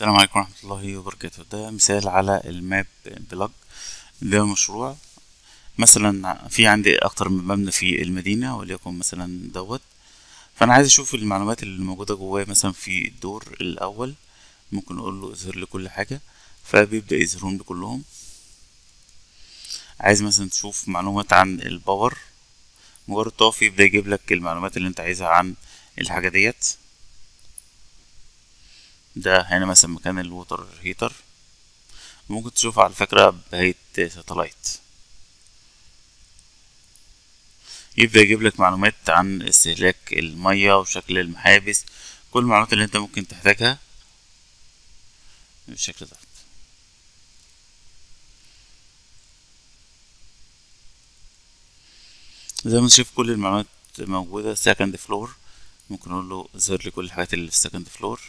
السلام عليكم ورحمة الله وبركاته ده مثال على الماب بلج ده مشروع مثلا في عندي اكتر من مبنى في المدينة وليكن مثلا دوت فانا عايز اشوف المعلومات اللي موجودة جواه مثلا في الدور الاول ممكن اقول له اظهر لي كل حاجة فبيبدأ يظهرهم لي كلهم عايز مثلا تشوف معلومات عن الباور مجرد تقف يبدأ يجيب لك المعلومات اللي انت عايزها عن الحاجة ديت ده هنا مثلا مكان الووتر هيتر ممكن تشوفه على فكرة بهيئة ساتلايت يبدأ يجيب لك معلومات عن استهلاك المية وشكل المحابس كل المعلومات اللي انت ممكن تحتاجها بالشكل ده زي ما انت شايف كل المعلومات موجودة سكند فلور ممكن اقول له ظهر لي كل الحاجات اللي في سكند فلور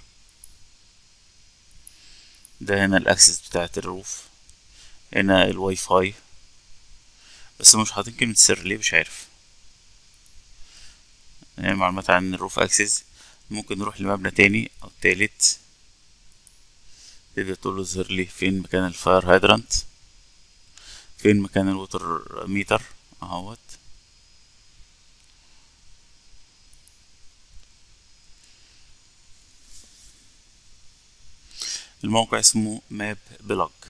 ده هنا الاكسس بتاعت الروف هنا الواي فاي بس مش حاطين كلمة سر ليه مش عارف هنا معلومات عن الروف اكسس ممكن نروح لمبنى تاني او تالت تقدر تقول له ظهر لي فين مكان الفاير هيدرانت فين مكان الووتر ميتر اهوت الموقع اسمه ماب بلوج